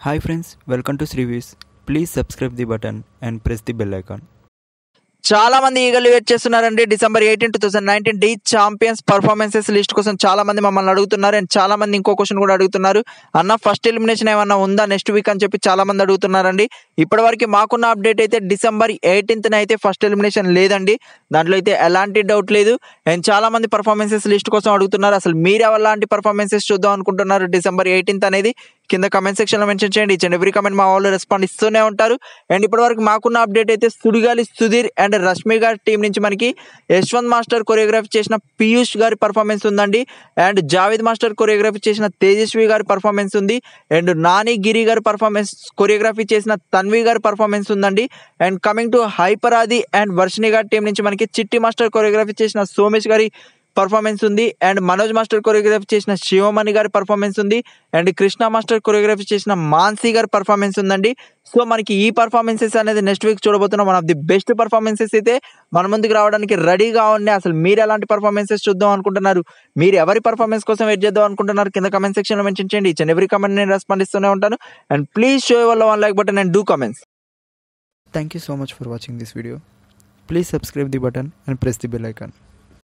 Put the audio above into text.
Hi friends, welcome to Srivis. Please subscribe the button and press the bell icon. చాలా మంది ఈగలు wait చేస్తున్నారండి December eighteen two thousand nineteen the champions performances list కోసం చాలా మంది మమ్మల్ని అడుగుతున్నారు అండ్ చాలా మంది ఇంకో క్వశ్చన్ కూడా అడుగుతున్నారు అన్న ఫస్ట్ ఎలిమినేషన్ ఏమన్నా ఉందా నెక్స్ట్ వీక్ అని చెప్పి చాలా మంది అడుగుతున్నారండి ఇప్పటివరకు మాకున్న అప్డేట్ అయితే డిసెంబర్ ఎయిటీన్త్ అయితే ఫస్ట్ ఎలిమినేషన్ లేదండి దాంట్లో అయితే ఎలాంటి డౌట్ లేదు అండ్ చాలా మంది పర్ఫార్మెన్సెస్ లిస్ట్ కోసం అడుగుతున్నారు అసలు మీరు ఎలాంటి పర్ఫార్మెన్సెస్ చూద్దాం అనుకుంటున్నారు డిసెంబర్ ఎయిటీన్త్ అనేది కింద కమెంట్ సెక్షన్లో మెన్షన్ చేయండి ఇచ్చిన ఎవ్రీ కమెంట్ మా వాళ్ళు రెస్పాండ్ ఇస్తూనే ఉంటారు అండ్ ఇప్పటివరకు మాకున్న అప్డేట్ అయితే సుడిగాలి సుధీర్ అండ్ రష్మి గారి టీం నుంచి మనకి యశ్వంత్ మాస్టర్ కొరియోగ్రఫీ చేసిన పీయూష్ గారి పర్ఫార్మెన్స్ ఉందండి అండ్ జావేద్ మాస్టర్ కొరియోగ్రఫీ చేసిన తేజస్వి గారి పర్ఫార్మెన్స్ ఉంది అండ్ నాని గిరి గారి పర్ఫార్మెన్స్ కొరియోగ్రఫీ చేసిన తన్వి గారి పర్ఫార్మెన్స్ ఉందండి అండ్ కమింగ్ టు హైపరాది అండ్ వర్షిని గారి టీం నుంచి మనకి చిట్టి మాస్టర్ కొరియోగ్రఫీ చేసిన సోమేష్ గారి పర్ఫార్మెన్స్ ఉంది అండ్ మనోజ్ మాస్టర్ కొరియోగ్రఫీ చేసిన శివమణి గారి పర్ఫార్మెన్స్ ఉంది అండ్ కృష్ణ మాస్టర్ కొరియోగ్రఫీ చేసిన మాన్సీ గారి పర్ఫార్మెన్స్ ఉందండి సో మనకి ఈ పర్ఫార్మెన్సెస్ అనేది నెక్స్ట్ వీక్ చూడబోతున్నాం one of the best performances అయితే మన ముందుకు రావడానికి రెడీగా ఉన్నాయి అసలు మీరు ఎలాంటి పర్ఫార్మెన్సెస్ చూద్దాం అనుకుంటున్నారు మీరు ఎవరి పర్ఫార్మెన్స్ కోసం వెయిట్ చేద్దాం అనుకుంటున్నారు కింద కమెంట్ సెక్షన్లో మెన్షన్ చేయండి ఇచ్చిన ఎవ్రీ కమెంట్ నేను రెస్పాండ్ ఇస్తూనే ఉంటాను అండ్ ప్లీజ్ షో వల్ల one like button and do comments Thank you so much for watching this video. Please subscribe the button and press the bell icon.